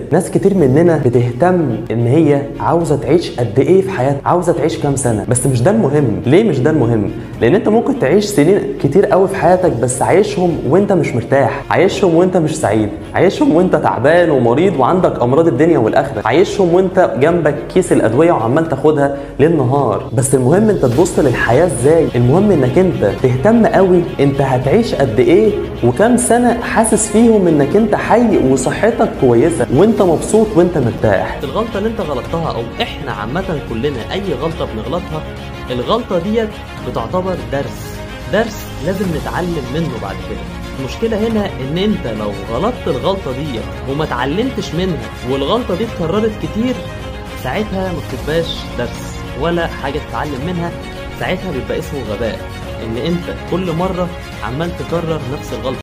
ناس كتير مننا بتهتم ان هي عاوزه تعيش قد ايه في حياتها عاوزه تعيش كام سنه بس مش ده المهم ليه مش ده المهم لان انت ممكن تعيش سنين كتير قوي في حياتك بس عايشهم وانت مش مرتاح عايشهم وانت مش سعيد عايشهم وانت تعبان ومريض وعندك امراض الدنيا والاخره عايشهم وانت جنبك كيس الادويه وعمال تاخدها ليل نهار بس المهم انت تبص للحياه ازاي المهم انك انت تهتم قوي انت هتعيش قد ايه وكام سنه حاسس فيهم انك انت حي وصحتك كويسه وانت مبسوط وانت مرتاح الغلطه اللي انت غلطتها او احنا عامه كلنا اي غلطه بنغلطها الغلطه ديت بتعتبر درس درس لازم نتعلم منه بعد كده المشكله هنا ان انت لو غلطت الغلطه ديت وما اتعلمتش منها والغلطه دي اتكررت كتير ساعتها ما بتبقاش درس ولا حاجه تتعلم منها ساعتها بيبقى اسمه غباء ان انت كل مره عمال تكرر نفس الغلطه